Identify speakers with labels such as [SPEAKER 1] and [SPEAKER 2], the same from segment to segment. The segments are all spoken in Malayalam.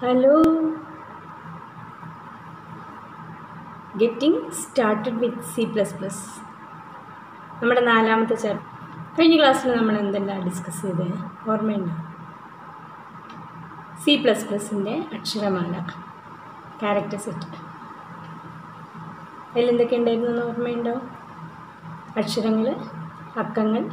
[SPEAKER 1] Hello getting started with C plus plus നമ്മുടെ നാലാമത്തെ ചാപ്റ്റർ കഴിഞ്ഞ ക്ലാസ്സിൽ നമ്മൾ എന്തെല്ലാം ഡിസ്കസ് ചെയ്തത് ഓർമ്മയുണ്ടോ സി പ്ലസ് പ്ലസിൻ്റെ അക്ഷരമാല ക്യാരക്ടർ സെറ്റ് അതിലെന്തൊക്കെ ഉണ്ടായിരുന്നു എന്ന് ഓർമ്മയുണ്ടോ അക്ഷരങ്ങൾ അക്കങ്ങൾ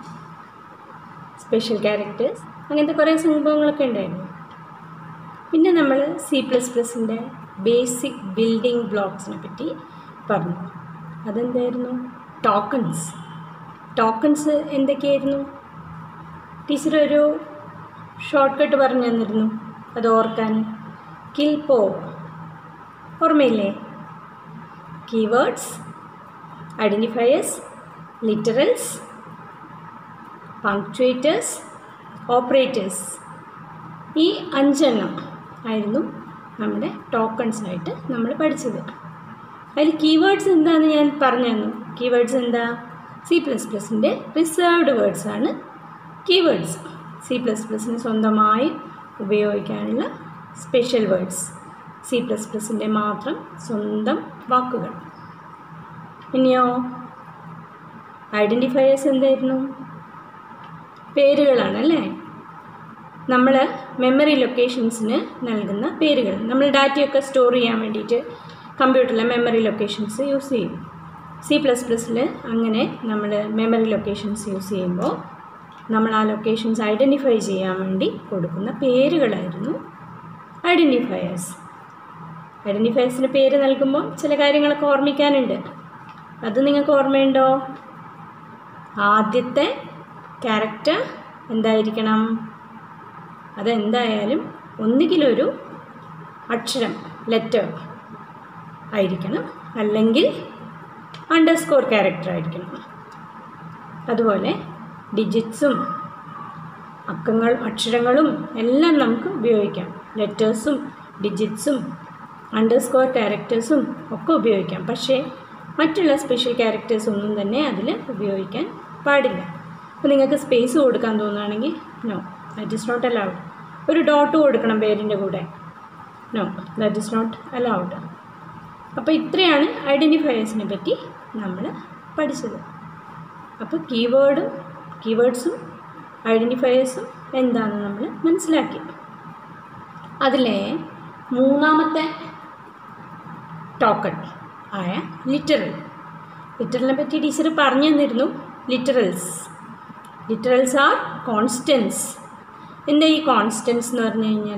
[SPEAKER 1] സ്പെഷ്യൽ ക്യാരക്ടേഴ്സ് അങ്ങനത്തെ കുറേ സംഭവങ്ങളൊക്കെ ഉണ്ടായിരുന്നു പിന്നെ നമ്മൾ സി പ്ലസ് പ്ലസിൻ്റെ ബേസിക് ബിൽഡിംഗ് ബ്ലോക്സിനെ പറ്റി പറഞ്ഞു അതെന്തായിരുന്നു ടോക്കൺസ് ടോക്കൺസ് എന്തൊക്കെയായിരുന്നു ടീച്ചർ ഒരു ഷോർട്ട് കട്ട് പറഞ്ഞു തന്നിരുന്നു അത് ഓർക്കാൻ കിൽ പോ ഓർമ്മയില്ലേ keywords identifiers literals punctuators operators ഈ അഞ്ചെണ്ണം ആയിരുന്നു നമ്മുടെ ടോക്കൺസായിട്ട് നമ്മൾ പഠിച്ചത് അതിൽ കീവേഡ്സ് എന്താണെന്ന് ഞാൻ പറഞ്ഞു തന്നു കീവേഡ്സ് എന്താ സി പ്ലസ് പ്ലസിൻ്റെ റിസർവ്ഡ് വേർഡ്സാണ് കീവേഡ്സ് സി പ്ലസ് പ്ലസിന് സ്വന്തമായി ഉപയോഗിക്കാനുള്ള സ്പെഷ്യൽ വേർഡ്സ് സി പ്ലസ് പ്ലസിൻ്റെ മാത്രം സ്വന്തം വാക്കുകൾ ഇനിയോ ഐഡൻറ്റിഫയേഴ്സ് എന്തായിരുന്നു പേരുകളാണല്ലേ നമ്മൾ മെമ്മറി ലൊക്കേഷൻസിന് നൽകുന്ന പേരുകൾ നമ്മൾ ഡാറ്റയൊക്കെ സ്റ്റോർ ചെയ്യാൻ വേണ്ടിയിട്ട് കമ്പ്യൂട്ടറിലെ മെമ്മറി ലൊക്കേഷൻസ് യൂസ് ചെയ്യും സി പ്ലസ് പ്ലസ്സിൽ അങ്ങനെ നമ്മൾ മെമ്മറി ലൊക്കേഷൻസ് യൂസ് ചെയ്യുമ്പോൾ നമ്മൾ ആ ലൊക്കേഷൻസ് ഐഡൻറ്റിഫൈ ചെയ്യാൻ വേണ്ടി കൊടുക്കുന്ന പേരുകളായിരുന്നു ഐഡൻറ്റിഫയേഴ്സ് ഐഡൻറ്റിഫയേഴ്സിന് പേര് നൽകുമ്പോൾ ചില കാര്യങ്ങളൊക്കെ ഓർമ്മിക്കാനുണ്ട് അത് നിങ്ങൾക്ക് ഓർമ്മയുണ്ടോ ആദ്യത്തെ ക്യാരക്ടർ എന്തായിരിക്കണം അതെന്തായാലും ഒന്നുകിലൊരു അക്ഷരം ലെറ്റർ ആയിരിക്കണം അല്ലെങ്കിൽ അണ്ടർസ്കോർ ക്യാരക്ടർ ആയിരിക്കണം അതുപോലെ ഡിജിറ്റ്സും അക്കങ്ങൾ അക്ഷരങ്ങളും എല്ലാം നമുക്ക് ഉപയോഗിക്കാം ലെറ്റേഴ്സും ഡിജിറ്റ്സും അണ്ടർസ്കോർ ക്യാരക്ടേഴ്സും ഒക്കെ ഉപയോഗിക്കാം പക്ഷേ മറ്റുള്ള സ്പെഷ്യൽ ക്യാരക്ടേഴ്സ് ഒന്നും തന്നെ അതിൽ ഉപയോഗിക്കാൻ പാടില്ല അപ്പോൾ നിങ്ങൾക്ക് സ്പേസ് കൊടുക്കാൻ തോന്നുകയാണെങ്കിൽ no that is not allowed ഒരു ഡോട്ട് കൊടുക്കണം പേരിൻ്റെ കൂടെ no that is not allowed അപ്പോൾ ഇത്രയാണ് ഐഡൻറ്റിഫയേഴ്സിനെ പറ്റി നമ്മൾ പഠിച്ചത് അപ്പോൾ കീവേഡും കീവേഡ്സും ഐഡൻറ്റിഫയേഴ്സും എന്താണെന്ന് നമ്മൾ മനസ്സിലാക്കി അതിലെ മൂന്നാമത്തെ ടോക്കൺ ആയ ലിറ്ററൽ ലിറ്ററലിനെ പറ്റി ടീച്ചർ പറഞ്ഞു തന്നിരുന്നു ലിറ്ററൽസ് ലിറ്ററൽസ് ആർ കോൺസ്റ്റൻസ് എന്താ ഈ കോൺസ്റ്റൻസ് എന്ന് പറഞ്ഞു കഴിഞ്ഞാൽ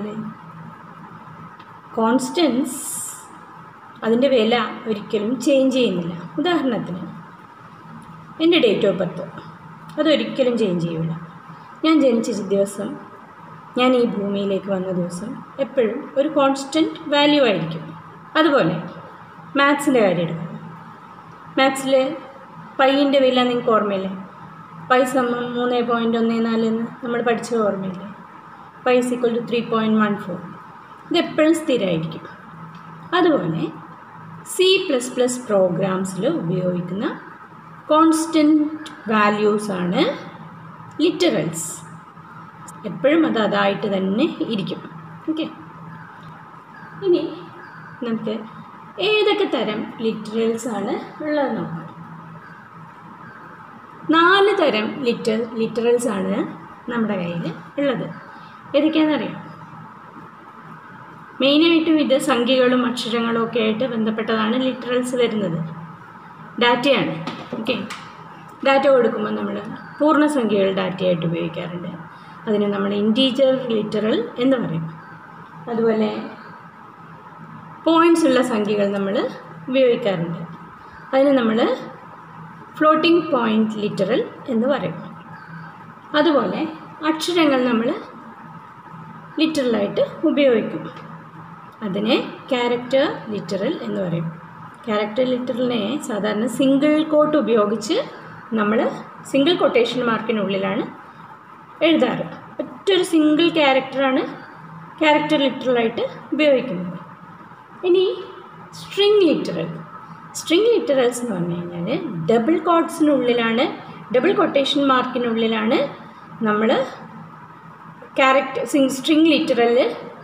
[SPEAKER 1] കോൺസ്റ്റൻസ് അതിൻ്റെ വില ഒരിക്കലും ചേഞ്ച് ചെയ്യുന്നില്ല ഉദാഹരണത്തിന് എൻ്റെ ഡേറ്റ് ഓഫ് ബർത്ത് അതൊരിക്കലും ചേഞ്ച് ചെയ്യില്ല ഞാൻ ജനിച്ച ദിവസം ഞാൻ ഈ ഭൂമിയിലേക്ക് വന്ന ദിവസം എപ്പോഴും ഒരു കോൺസ്റ്റൻറ്റ് വാല്യൂ ആയിരിക്കും അതുപോലെ മാത്സിൻ്റെ കാര്യം എടുക്കാം മാത്സിൽ പൈയിൻ്റെ വില നിങ്ങൾക്ക് ഓർമ്മയില്ലേ പൈ സമം മൂന്ന് പോയിൻറ്റ് ഒന്ന് നാല് എന്ന് നമ്മൾ പഠിച്ചത് ഓർമ്മയില്ലേ pi equal to three point one four ഇതെപ്പോഴും സ്ഥിരമായിരിക്കും അതുപോലെ സി പ്ലസ് പ്ലസ് പ്രോഗ്രാംസിൽ ഉപയോഗിക്കുന്ന കോൺസ്റ്റൻറ്റ് വാല്യൂസാണ് ലിറ്ററൽസ് എപ്പോഴും അത് അതായിട്ട് തന്നെ ഇരിക്കും ഓക്കെ ഇനി നമുക്ക് ഏതൊക്കെ തരം ലിറ്ററൽസ് ആണ് ഉള്ളത് നോക്കാം നാല് തരം ലിറ്റർ ലിറ്ററൽസ് ആണ് നമ്മുടെ കയ്യിൽ ഉള്ളത് ഏതൊക്കെയാണെന്നറിയാം മെയിനായിട്ടും ഇത് സംഖ്യകളും അക്ഷരങ്ങളും ഒക്കെ ആയിട്ട് ബന്ധപ്പെട്ടതാണ് ലിറ്ററൽസ് വരുന്നത് ഡാറ്റയാണ് ഓക്കെ ഡാറ്റ കൊടുക്കുമ്പോൾ നമ്മൾ പൂർണ്ണസംഖ്യകൾ ഡാറ്റയായിട്ട് ഉപയോഗിക്കാറുണ്ട് അതിന് നമ്മൾ ഇൻറ്റീജർ ലിറ്ററൽ എന്ന് പറയും അതുപോലെ പോയിൻറ്റ്സ് ഉള്ള സംഖ്യകൾ നമ്മൾ ഉപയോഗിക്കാറുണ്ട് അതിന് നമ്മൾ ഫ്ലോട്ടിംഗ് പോയിൻ്റ് ലിറ്ററൽ എന്ന് പറയും അതുപോലെ അക്ഷരങ്ങൾ നമ്മൾ ലിറ്ററലായിട്ട് ഉപയോഗിക്കും അതിനെ ക്യാരക്ടർ ലിറ്ററൽ എന്ന് പറയും ക്യാരക്ടർ ലിറ്ററലിനെ സാധാരണ സിംഗിൾ കോട്ട് ഉപയോഗിച്ച് നമ്മൾ സിംഗിൾ കൊട്ടേഷൻ മാർക്കിനുള്ളിലാണ് എഴുതാറ് ഒറ്റൊരു സിംഗിൾ ക്യാരക്ടറാണ് ക്യാരക്ടർ ലിറ്ററലായിട്ട് ഉപയോഗിക്കുന്നത് ഇനി സ്ട്രിങ് ലിറ്ററൽ സ്ട്രിങ് ലിറ്ററൽസ് എന്ന് പറഞ്ഞു കഴിഞ്ഞാൽ ഡബിൾ കോട്ട്സിനുള്ളിലാണ് ഡബിൾ കൊട്ടേഷൻ മാർക്കിനുള്ളിലാണ് നമ്മൾ ക്യാരക്ടർ സ്ട്രിങ് ലിറ്ററൽ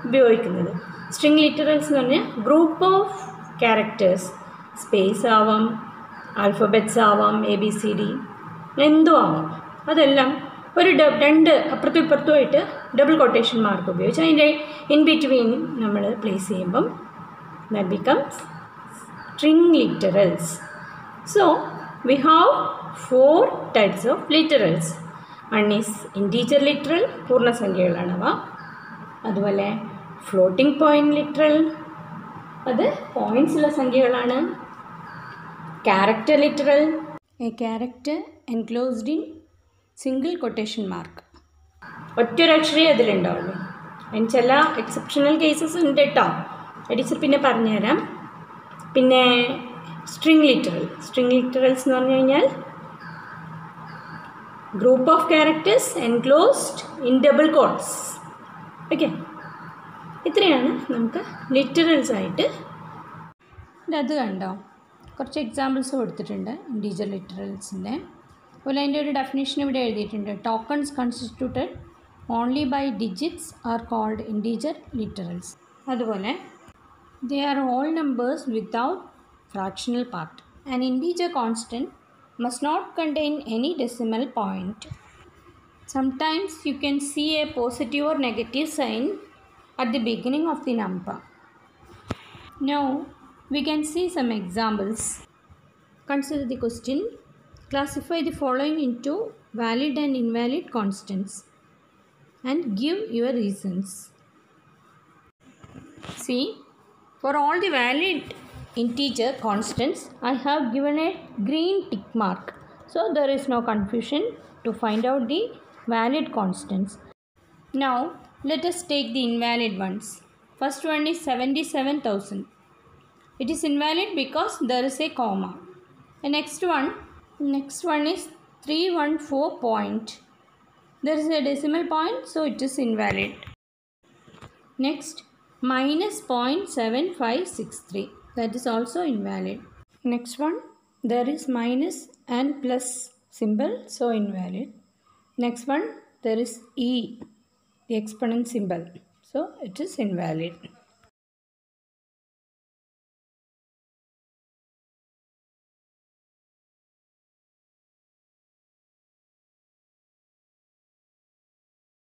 [SPEAKER 1] ഉപയോഗിക്കുന്നത് സ്ട്രിങ് ലിറ്ററൽസ് എന്ന് പറഞ്ഞാൽ ഗ്രൂപ്പ് ഓഫ് ക്യാരക്ടേഴ്സ് സ്പേസ് ആവാം ആൽഫബറ്റ്സ് ആവാം എ ബി സി ഡി എന്തോ ആവാം അതെല്ലാം ഒരു ഡ രണ്ട് അപ്പുറത്തും ഇപ്പുറത്തുമായിട്ട് ഡബിൾ കൊട്ടേഷൻ മാർക്ക് ഉപയോഗിച്ച് അതിൻ്റെ ഇൻ ബിറ്റ്വീൻ നമ്മൾ പ്ലേസ് ചെയ്യുമ്പം that becomes string literals. So we have four types of literals. One is integer literal, പൂർണ്ണസംഖ്യകളാണവ അതുപോലെ ഫ്ലോട്ടിംഗ് പോയിന്റ് ലിറ്ററൽ അത് പോയിൻറ്റ്സ് ഉള്ള സംഖ്യകളാണ് character literal a character enclosed in single quotation mark ഒറ്റൊരക്ഷരേ അതിലുണ്ടാവുള്ളൂ അതിന് ചില എക്സെപ്ഷണൽ കേസസ് ഉണ്ട് കേട്ടോ എഡിസ് പിന്നെ പറഞ്ഞുതരാം പിന്നെ സ്ട്രിങ് ലിറ്ററൽ സ്ട്രിങ് ലിറ്ററൽസ് എന്ന് പറഞ്ഞു കഴിഞ്ഞാൽ group of characters enclosed in double quotes okay ഇത്രയാണ് നമുക്ക് ലിറ്ററൽസ് ആയിട്ട് അത് കണ്ടോ കുറച്ച് എക്സാമ്പിൾസ് കൊടുത്തിട്ടുണ്ട് ഇൻറ്റീജർ ലിറ്ററൽസിൻ്റെ അതുപോലെ അതിൻ്റെ ഒരു ഡെഫിനേഷൻ ഇവിടെ എഴുതിയിട്ടുണ്ട് tokens constituted only by digits are called integer literals അതുപോലെ They are whole numbers without fractional part. An integer constant must not contain any decimal point. Sometimes you can see a positive or negative sign at the beginning of the number. Now we can see some examples. Consider the question. Classify the following into valid and invalid constants and give your reasons. See, for all the valid integer constants, I have given a green tick mark. So there is no confusion to find out the valid constants. Now let us take the invalid ones. First one is 77,000. It is invalid because there is a comma. The next one, next one is 314 point. There is a decimal point, so it is invalid. Next, minus 0.7563 that is also invalid next one there is minus and plus symbol so invalid next one there is e the exponent symbol so it is invalid